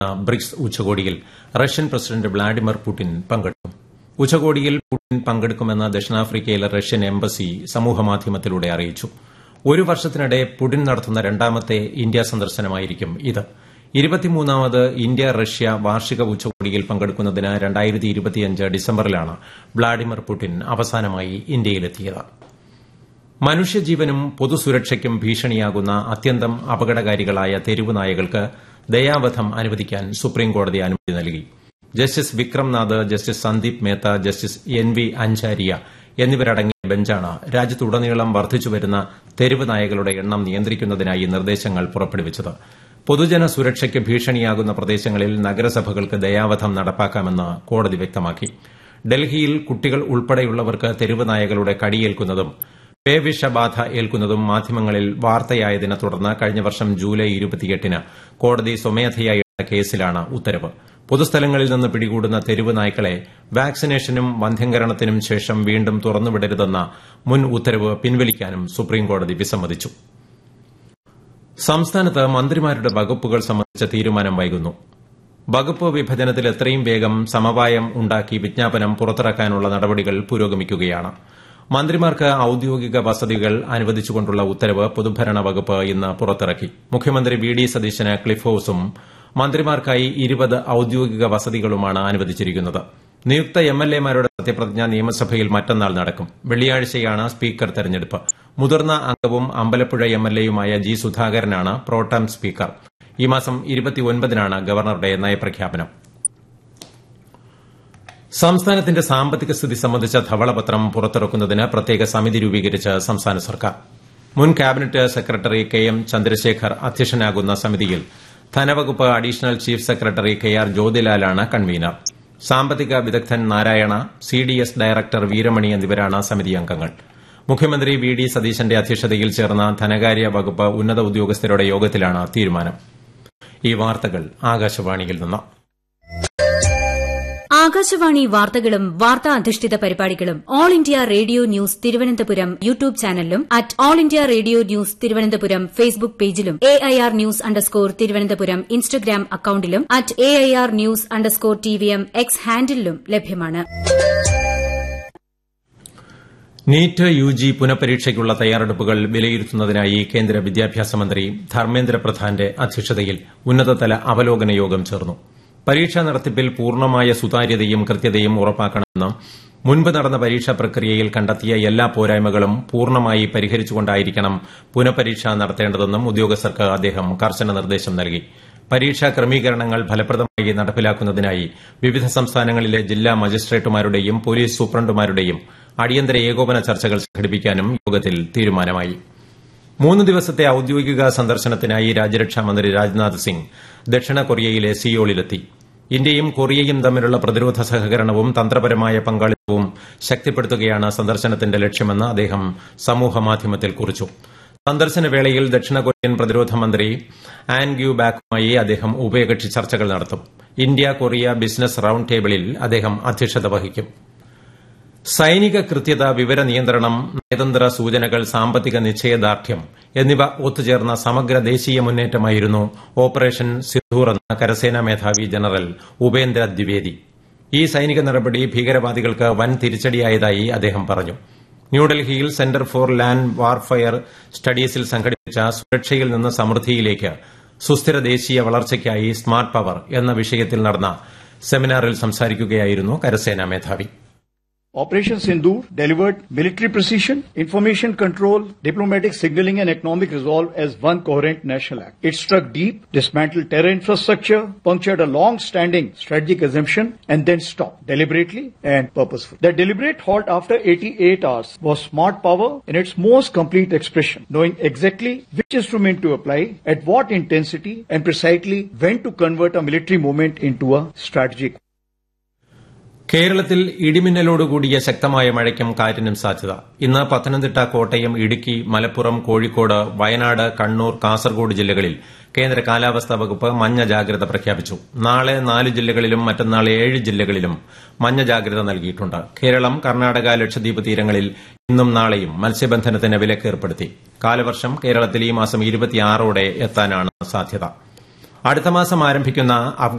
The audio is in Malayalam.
ബ്രിക്സ് ഉച്ചകോടിയിൽ റഷ്യൻ പ്രസിഡന്റ് വ്ളാഡിമിർ പുടിൻ പങ്കെടുക്കും ഉച്ചകോടിയിൽ പുടിൻ പങ്കെടുക്കുമെന്ന് ദക്ഷിണാഫ്രിക്കയിലെ റഷ്യൻ എംബസി സമൂഹമാധ്യമത്തിലൂടെ അറിയിച്ചു ഒരു വർഷത്തിനിടെ പുടിൻ നടത്തുന്ന രണ്ടാമത്തെ ഇന്ത്യ സന്ദർശനമായിരിക്കും ഇത് ഇരുപത്തിമൂന്നാമത് ഇന്ത്യ റഷ്യ വാർഷിക ഉച്ചകോടിയിൽ പങ്കെടുക്കുന്നതിന് ഡിസംബറിലാണ് വ്ളാഡിമിർ പുടിൻ അവസാനമായി ഇന്ത്യയിലെത്തിയത് മനുഷ്യജീവനും പൊതുസുരക്ഷയ്ക്കും ഭീഷണിയാകുന്ന അത്യന്തം അപകടകാരികളായ തെരുവ് നായകൾക്ക് ദയാവധം അനുവദിക്കാൻ സുപ്രീംകോടതി അനുമതി നൽകി justice Vikram Nath justice Sandeep Mehta justice N V Anjaria എന്നിവരടങ്ങിയ ബെഞ്ചാണ് രാജ്യത്തുടനീളം വർദ്ധിച്ചുവരുന്ന തെരുവ് നായകളുടെ എണ്ണം നിയന്ത്രിക്കുന്നതിനായി നിർദ്ദേശങ്ങൾ പുറപ്പെടുവിച്ചത് പൊതുജന സുരക്ഷയ്ക്ക് ഭീഷണിയാകുന്ന പ്രദേശങ്ങളിൽ നഗരസഭകൾക്ക് ദയാവധം നടപ്പാക്കാമെന്ന് കോടതി വ്യക്തമാക്കി ഡൽഹിയിൽ കുട്ടികൾ ഉൾപ്പെടെയുള്ളവർക്ക് തെരുവ് നായകളുടെ കടിയേൽക്കുന്നതും പേവിഷബാധ ഏൽക്കുന്നതും മാധ്യമങ്ങളിൽ വാർത്തയായതിനെ തുടർന്ന് കഴിഞ്ഞ വർഷം ജൂലൈ ഇരുപത്തിയെട്ടിന് കോടതി സ്വമേധയായി എടുത്ത കേസിലാണ് ഉത്തരവ് പൊതുസ്ഥലങ്ങളിൽ നിന്ന് പിടികൂടുന്ന തെരുവ് നായ്ക്കളെ വാക്സിനേഷനും വന്ധ്യംകരണത്തിനും ശേഷം വീണ്ടും തുറന്നുവിടരുതെന്ന മുൻ ഉത്തരവ് പിൻവലിക്കാനും സുപ്രീംകോടതി വിസമ്മതിച്ചു സംസ്ഥാനത്ത് മന്ത്രിമാരുടെ വകുപ്പുകൾ സംബന്ധിച്ച തീരുമാനം വൈകുന്നു വകുപ്പ് വിഭജനത്തിൽ എത്രയും വേഗം സമവായം ഉണ്ടാക്കി വിജ്ഞാപനം പുറത്തിറക്കാനുള്ള നടപടികൾ പുരോഗമിക്കുകയാണ് മന്ത്രിമാർക്ക് ഔദ്യോഗിക വസതികൾ അനുവദിച്ചുകൊണ്ടുള്ള ഉത്തരവ് പൊതുഭരണ വകുപ്പ് ഇന്ന് പുറത്തിറക്കി മുഖ്യമന്ത്രി വി ഡി സതീശന് ക്ലിഫ് ഹൌസും മന്ത്രിമാർക്കായി ഇരുപത് ഔദ്യോഗിക വസതികളുമാണ് അനുവദിച്ചിരിക്കുന്നത് നിയുക്ത എംഎൽഎമാരുടെ സത്യപ്രതിജ്ഞ നിയമസഭയിൽ മറ്റന്നാൾ നടക്കും വെള്ളിയാഴ്ചയാണ് സ്പീക്കർ തെരഞ്ഞെടുപ്പ് മുതിർന്ന അംഗവും അമ്പലപ്പുഴ എംഎൽഎയുമായ ജി സുധാകരനാണ് പ്രോട്ടം സ്പീക്കർ ഈ മാസം ഇരുപത്തിയൊൻപതിനാണ് ഗവർണറുടെ നയപ്രഖ്യാപനം സംസ്ഥാനത്തിന്റെ സാമ്പത്തിക സ്ഥിതി സംബന്ധിച്ച ധവളപത്രം പുറത്തിറക്കുന്നതിന് പ്രത്യേക സമിതി രൂപീകരിച്ച് സംസ്ഥാന സർക്കാർ മുൻ cabinet secretary K M Chandrasekhar അധ്യക്ഷനാകുന്ന സമിതിയിൽ ധനവകുപ്പ് additional chief secretary K R ജ്യോതിലാലാണ് കൺവീനർ സാമ്പത്തിക വിദഗ്ധൻ Narayana C D S director Veeramani എന്നിവരാണ് സമിതി അംഗങ്ങൾ മുഖ്യമന്ത്രി വി ഡി സതീശന്റെ അധ്യക്ഷതയിൽ ചേർന്ന ധനകാര്യ വകുപ്പ് ഉന്നത ഉദ്യോഗസ്ഥരുടെ യോഗത്തിലാണ് തീരുമാനം ഈ വാർത്തകൾ ആകാശവാണിയിൽ നിന്ന് ആകാശവാണി വാർത്തകളും വാർത്താ അധിഷ്ഠിത പരിപാടികളും All India Radio news Thiruvananthapuram YouTube ചാനലിലും at All India Radio news Thiruvananthapuram Facebook പേജിലും A I R news underscore Thiruvananthapuram Instagram അക്കൌണ്ടിലും at A I R news underscore T V M X ഹാൻഡിലും ലഭ്യമാണ് നീറ്റ് യു ജി പുനഃപരീക്ഷയ്ക്കുള്ള തയ്യാറെടുപ്പുകൾ വിലയിരുത്തുന്നതിനായി കേന്ദ്ര വിദ്യാഭ്യാസ മന്ത്രി ധർമ്മേന്ദ്ര പ്രധാന്റെ അധ്യക്ഷതയിൽ ഉന്നതതല അവലോകന യോഗം ചേർന്നു പരീക്ഷാ നടത്തിപ്പിൽ പൂർണ്ണമായ സുതാര്യതയും കൃത്യതയും ഉറപ്പാക്കണമെന്നും മുൻപ് നടന്ന പരീക്ഷാ പ്രക്രിയയിൽ കണ്ടെത്തിയ എല്ലാ പോരായ്മകളും പൂർണ്ണമായി പരിഹരിച്ചുകൊണ്ടായിരിക്കണം പുനഃപരീക്ഷ നടത്തേണ്ടതെന്നും ഉദ്യോഗസ്ഥർക്ക് അദ്ദേഹം കർശന നിർദ്ദേശം നൽകി പരീക്ഷാ ക്രമീകരണങ്ങൾ ഫലപ്രദമായി നടപ്പിലാക്കുന്നതിനായി വിവിധ സംസ്ഥാനങ്ങളിലെ ജില്ലാ മജിസ്ട്രേറ്റുമാരുടെയും പോലീസ് സൂപ്രണ്ടുമാരുടെയും അടിയന്തര ഏകോപന ചർച്ചകൾ സംഘടിപ്പിക്കാനും യോഗത്തിൽ തീരുമാനമായി മൂന്ന് ദിവസത്തെ ഔദ്യോഗിക സന്ദർശനത്തിനായി രാജ്യരക്ഷാമന്ത്രി രാജ്നാഥ് സിംഗ് ദക്ഷിണ കൊറിയയിലെ സിയോളിലെത്തി ഇന്ത്യയും കൊറിയയും തമ്മിലുള്ള പ്രതിരോധ സഹകരണവും തന്ത്രപരമായ പങ്കാളിത്തവും ശക്തിപ്പെടുത്തുകയാണ് സന്ദർശനത്തിന്റെ ലക്ഷ്യമെന്ന് അദ്ദേഹം സമൂഹമാധ്യമത്തിൽ കുറിച്ചു സന്ദർശന വേളയിൽ ദക്ഷിണ കൊറിയൻ പ്രതിരോധ മന്ത്രി ആൻ ഗ്യു ബാക്കുമായി അദ്ദേഹം ഉഭയകക്ഷി ചർച്ചകൾ നടത്തും ഇന്ത്യ കൊറിയ ബിസിനസ് റൌണ്ട് ടേബിളിൽ അദ്ദേഹം അധ്യക്ഷത വഹിക്കും സൈനിക കൃത്യത വിവര നിയന്ത്രണം നയതന്ത്ര സൂചനകൾ സാമ്പത്തിക നിശ്ചയദാർഢ്യം എന്നിവ ഒത്തുചേർന്ന സമഗ്ര ദേശീയ മുന്നേറ്റമായിരുന്നു ഓപ്പറേഷൻ സിന്ധൂർ എന്ന കരസേനാ മേധാവി ജനറൽ ഉപേന്ദ്ര ദ്വിവേദി ഈ സൈനിക നടപടി ഭീകരവാദികൾക്ക് വൻ തിരിച്ചടിയായതായി അദ്ദേഹം പറഞ്ഞു ന്യൂഡൽഹിയിൽ സെന്റർ ഫോർ ലാൻഡ് വാർഫയർ സ്റ്റഡീസിൽ സംഘടിപ്പിച്ച സുരക്ഷയിൽ നിന്ന് സമൃദ്ധിയിലേക്ക് സുസ്ഥിര ദേശീയ വളർച്ചയ്ക്കായി സ്മാർട്ട് പവർ എന്ന വിഷയത്തിൽ നടന്ന സെമിനാറിൽ സംസാരിക്കുകയായിരുന്നു കരസേനാ മേധാവി Operation Sindoor delivered military precision, information control, diplomatic signaling and economic resolve as one coherent national act. It struck deep, dismantled terror infrastructure, punctured a long-standing strategic assumption and then stopped deliberately and purposefully. The deliberate halt after 88 hours was smart power in its most complete expression, knowing exactly which instrument to apply, at what intensity and precisely when to convert a military movement into a strategic കേരളത്തിൽ ഇടിമിന്നലോടുകൂടിയ ശക്തമായ മഴയ്ക്കും കാറ്റിനും സാധ്യത ഇന്ന് പത്തനംതിട്ട കോട്ടയം ഇടുക്കി മലപ്പുറം കോഴിക്കോട് വയനാട് കണ്ണൂർ കാസർഗോഡ് ജില്ലകളിൽ കേന്ദ്ര കാലാവസ്ഥാ വകുപ്പ് മഞ്ഞ ജാഗ്രത പ്രഖ്യാപിച്ചു നാളെ നാല് ജില്ലകളിലും മറ്റന്നാൾ ഏഴ് ജില്ലകളിലും മഞ്ഞ ജാഗ്രത നൽകിയിട്ടുണ്ട് കേരളം കർണാടക ലക്ഷദ്വീപ് തീരങ്ങളിൽ ഇന്നും നാളെയും മത്സ്യബന്ധനത്തിന് വിലക്ക് ഏർപ്പെടുത്തി കാലവർഷം കേരളത്തിൽ ഈ മാസം ഇരുപത്തിയാറോടെ എത്താനാണ് സാധ്യത അടുത്ത മാസം ആരംഭിക്കുന്ന